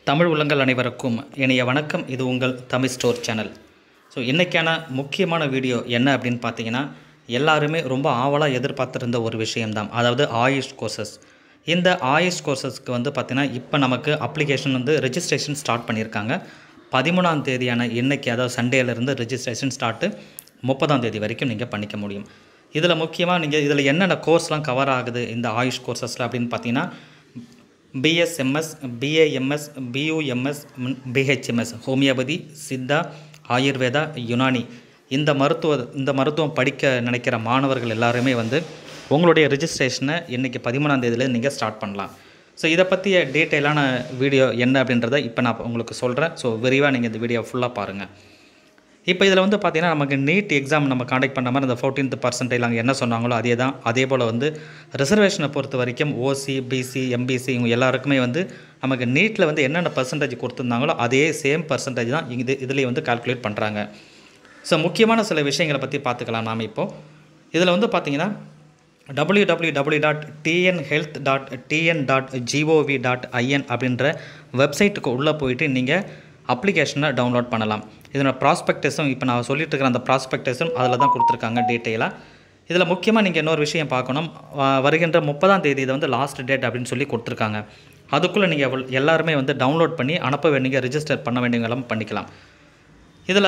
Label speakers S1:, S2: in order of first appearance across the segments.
S1: தமிழ் உள்ளங்கள் அனைவருக்கும் இனிய வணக்கம் இது உங்கள் தமிழ் ஸ்டோர் சேனல் ஸோ இன்றைக்கான முக்கியமான வீடியோ என்ன அப்படின்னு பார்த்தீங்கன்னா எல்லாருமே ரொம்ப ஆவலாக எதிர்பார்த்துருந்த ஒரு விஷயம்தான் அதாவது ஆயுஷ் கோர்சஸ் இந்த ஆயுஷ் கோர்சஸ்க்கு வந்து பார்த்திங்கன்னா இப்போ நமக்கு அப்ளிகேஷன் வந்து ரெஜிஸ்ட்ரேஷன் ஸ்டார்ட் பண்ணியிருக்காங்க பதிமூணாம் தேதியான இன்னைக்கு அதாவது சண்டேலேருந்து ரெஜிஸ்ட்ரேஷன் ஸ்டார்ட்டு முப்பதாம் தேதி வரைக்கும் நீங்கள் பண்ணிக்க முடியும் இதில் முக்கியமாக நீங்கள் இதில் என்னென்ன கோர்ஸ்லாம் கவர் ஆகுது இந்த ஆயுஷ் கோர்சஸில் அப்படின்னு பார்த்தீங்கன்னா BSMS BAMS BUMS BHMS homeopathy Siddha Ayurveda Unani இந்த மருத்துவ இந்த மருத்துவம் படிக்க நினைக்கிற மாணவர்கள் எல்லாருமே வந்து உங்களுடைய ரிஜிஸ்ட்ரேஷனை இன்றைக்கி பதிமூணாம் தேதியில நீங்கள் ஸ்டார்ட் பண்ணலாம் ஸோ இதை பற்றிய டீட்டெயிலான வீடியோ என்ன அப்படின்றத இப்போ நான் உங்களுக்கு சொல்கிறேன் ஸோ விரிவாக நீங்கள் இந்த வீடியோ ஃபுல்லாக பாருங்கள் இப்போ இதில் வந்து பார்த்தீங்கன்னா நமக்கு நீட் எக்ஸாம் நம்ம காண்டக்ட் பண்ண மாதிரி அந்த ஃபோர்டீன்த் பர்சன்டேஜ் அங்கே என்ன சொன்னாங்களோ அதே தான் அதே போல் வந்து ரிசர்வேஷனை பொறுத்த வரைக்கும் ஓசி பிசி எம்பிசி இவங்க எல்லாருக்குமே வந்து நமக்கு நீட்டில் வந்து என்னென்ன பர்சன்டேஜ் கொடுத்துருந்தாங்களோ அதே சேம் பர்சன்டேஜ் தான் இது இதுலேயே வந்து கால்குலேட் பண்ணுறாங்க ஸோ முக்கியமான சில விஷயங்களை பற்றி பார்த்துக்கலாம் நாம் இப்போது இதில் வந்து பார்த்தீங்கன்னா W W W dot TN health dot TN dot GOV dot IN அப்படின்ற வெப்சைட்டுக்கு உள்ளே போயிட்டு நீங்கள் அப்ளிகேஷனை டவுன்லோட் பண்ணலாம் இதனோட ப்ராஸ்பெக்டஸும் இப்போ நான் சொல்லிட்டு இருக்கிற அந்த ப்ராஸ்பெக்டஸும் அதில் தான் கொடுத்துருக்காங்க டீட்டெயிலாக இதில் முக்கியமாக நீங்கள் இன்னொரு விஷயம் பார்க்கணும் வ- வருகின்ற முப்பதாம் தேதி இதை வந்து லாஸ்ட் டேட் அப்படின்னு சொல்லி கொடுத்துருக்காங்க அதுக்குள்ளே நீங்கள் எல்லாருமே வந்து டவுன்லோட் பண்ணி அனுப்ப வேண்டிய ரிஜிஸ்டர் பண்ண வேண்டியவங்களும் பண்ணிக்கலாம் இதில்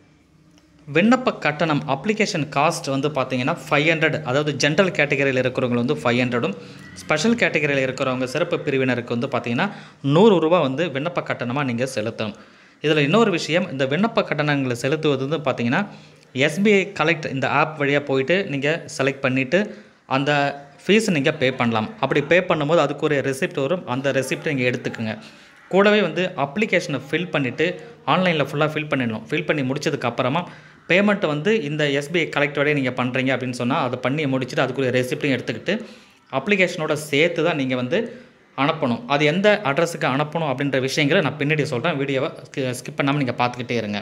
S1: விண்ணப்ப கட்டணம் அப்ளிகேஷன் காஸ்ட் வந்து பார்த்தீங்கன்னா ஃபைவ் ஹண்ட்ரட் அதாவது ஜென்ரல் கேட்டகரியில் இருக்கிறவங்க வந்து ஃபைவ் ஹண்ட்ரடும் ஸ்பெஷல் கேட்டகரியில் இருக்கிறவங்க சிறப்பு பிரிவினருக்கு வந்து பார்த்தீங்கன்னா நூறு ரூபா வந்து விண்ணப்ப கட்டணமாக நீங்கள் செலுத்தணும் இதில் இன்னொரு விஷயம் இந்த விண்ணப்ப கட்டணங்களை செலுத்துவது வந்து பார்த்தீங்கன்னா எஸ்பிஐ கலெக்ட் இந்த ஆப் வழியாக போயிட்டு நீங்கள் செலக்ட் பண்ணிவிட்டு அந்த ஃபீஸ் நீங்கள் பே பண்ணலாம் அப்படி பே பண்ணும்போது அதுக்கு ஒரு ரெசிப்ட் வரும் அந்த ரெசிப்ட் நீங்கள் எடுத்துக்கோங்க கூடவே வந்து அப்ளிகேஷனை ஃபில் பண்ணிவிட்டு ஆன்லைனில் ஃபுல்லாக ஃபில் பண்ணிடணும் ஃபில் பண்ணி முடிச்சதுக்கு அப்புறமா பேமெண்ட்டை வந்து இந்த எஸ்பிஐ கலெக்டரோடய நீங்கள் பண்ணுறீங்க அப்படின்னு சொன்னால் அதை பண்ணி முடிச்சுட்டு அதுக்குரிய ரெசிப்ட்டையும் எடுத்துக்கிட்டு அப்ளிகேஷனோட சேர்த்து தான் நீங்கள் வந்து அனுப்பணும் அது எந்த அட்ரஸுக்கு அனுப்பணும் அப்படின்ற விஷயங்களை நான் பின்னாடி சொல்கிறேன் வீடியோவை ஸ்கிப் பண்ணாமல் நீங்கள் பார்த்துக்கிட்டே இருங்க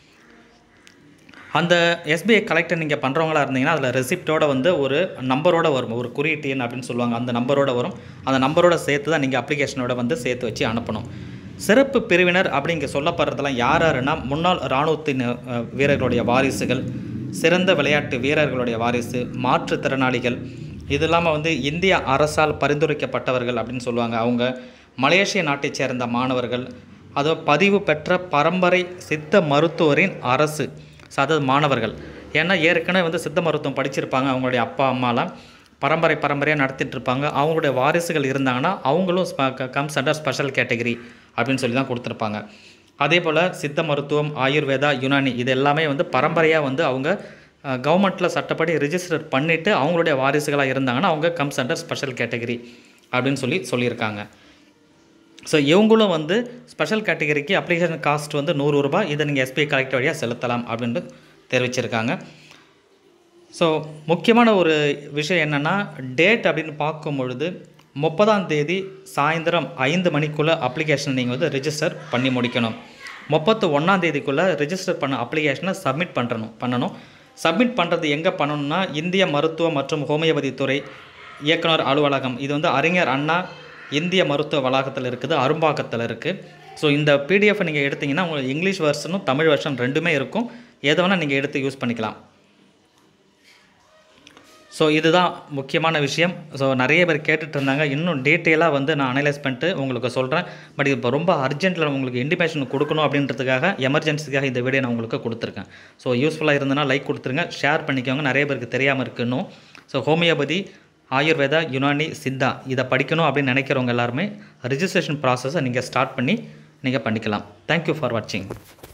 S1: அந்த எஸ்பிஐ கலெக்டர் நீங்கள் பண்ணுறவங்களா இருந்தீங்கன்னா அதில் ரெசிப்டோட வந்து ஒரு நம்பரோட வரும் ஒரு குறியீட்டு எண் அப்படின்னு சொல்லுவாங்க அந்த நம்பரோட வரும் அந்த நம்பரோட சேர்த்து தான் நீங்கள் அப்ளிகேஷனோட வந்து சேர்த்து வச்சு அனுப்பணும் சிறப்பு பிரிவினர் அப்படிங்க சொல்லப்படுறதெல்லாம் யார் யாருன்னா முன்னாள் இராணுவத்தின் அஹ், வீரர்களுடைய வாரிசுகள் சிறந்த விளையாட்டு வீரர்களுடைய வாரிசு மாற்றுத்திறனாளிகள் இது இல்லாமல் வந்து இந்திய அரசால் பரிந்துரைக்கப்பட்டவர்கள் அப்படின்னு சொல்லுவாங்க அவங்க மலேசிய நாட்டைச் சேர்ந்த மாணவர்கள் அதோ பதிவு பெற்ற பரம்பரை சித்த மருத்துவரின் அரசு ஸோ அதாவது மாணவர்கள் ஏன்னா ஏற்கனவே வந்து சித்த மருத்துவம் படிச்சிருப்பாங்க அவங்களுடைய அப்பா அம்மாலாம் பரம்பரை பரம்பரையாக நடத்திட்டு இருப்பாங்க அவங்களுடைய வாரிசுகள் இருந்தாங்கன்னா அவங்களும் கம்ஸ் அண்டர் ஸ்பெஷல் கேட்டகரி அப்படின்னு சொல்லி தான் கொடுத்துருப்பாங்க அதே போல் சித்த மருத்துவம் ஆயுர்வேதா யுனானி இது எல்லாமே வந்து பரம்பரையாக வந்து அவங்க கவர்மெண்ட்டில் சட்டப்படி ரிஜிஸ்டர் பண்ணிவிட்டு அவங்களுடைய வாரிசுகளாக இருந்தாங்கன்னா அவங்க கம்ஸ் அண்டர் ஸ்பெஷல் கேட்டகரி அப்படின்னு சொல்லி சொல்லியிருக்காங்க ஸோ இவங்களும் வந்து ஸ்பெஷல் கேட்டகரிக்கு அப்ளிகேஷன் காஸ்ட் வந்து நூறு ரூபாய் இதை நீங்கள் எஸ்பிஐ கலெக்டர் வழியாக செலுத்தலாம் அப்படின்னு தெரிவிச்சிருக்காங்க ஸோ முக்கியமான ஒரு விஷயம் என்னென்னா டேட் அப்படின்னு பார்க்கும் பொழுது முப்பதாம் தேதி சாயந்தரம் ஐந்து மணிக்குள்ளே அப்ளிகேஷன் நீங்கள் வந்து ரிஜிஸ்டர் பண்ணி முடிக்கணும் முப்பத்து ஒன்றாம் தேதிக்குள்ளே ரிஜிஸ்டர் பண்ண அப்ளிகேஷனை சப்மிட் பண்ணணும் பண்ணணும் சப்மிட் பண்ணுறது எங்கே பண்ணணும்னா இந்திய மருத்துவ மற்றும் ஹோமியோபதி துறை இயக்குனர் அலுவலகம் இது வந்து அறிஞர் அண்ணா இந்திய மருத்துவ வளாகத்தில் இருக்குது அரும்பாக்கத்தில் இருக்குது ஸோ இந்த பிடிஎஃப் நீங்கள் எடுத்தீங்கன்னா உங்களுக்கு இங்கிலீஷ் வெர்ஷனும் தமிழ் வெர்ஷன் ரெண்டுமே இருக்கும் எதை வேணால் நீங்கள் எடுத்து யூஸ் பண்ணிக்கலாம் ஸோ இதுதான் முக்கியமான விஷயம் ஸோ நிறைய பேர் கேட்டுட்டு இருந்தாங்க இன்னும் டீட்டெயிலாக வந்து நான் அனலைஸ் பண்ணிட்டு உங்களுக்கு சொல்கிறேன் பட் இப்போ ரொம்ப அர்ஜென்ட்டில் உங்களுக்கு இன்டிமேஷன் கொடுக்கணும் அப்படின்றதுக்காக எமர்ஜென்சிக்காக இந்த வீடியோ நான் உங்களுக்கு கொடுத்துருக்கேன் ஸோ யூஸ்ஃபுல்லாக இருந்ததுன்னா லைக் கொடுத்துருங்க ஷேர் பண்ணிக்கோங்க நிறைய பேருக்கு தெரியாமல் இருக்கு இன்னும் ஸோ ஹோமியோபதி ஆயுர்வேதா யுனானி சித்தா இதை படிக்கணும் அப்படின்னு நினைக்கிறவங்க எல்லாருமே ரிஜிஸ்ட்ரேஷன் ப்ராசஸை நீங்கள் ஸ்டார்ட் பண்ணி நீங்கள் பண்ணிக்கலாம் தேங்க்யூ ஃபார் வாட்சிங்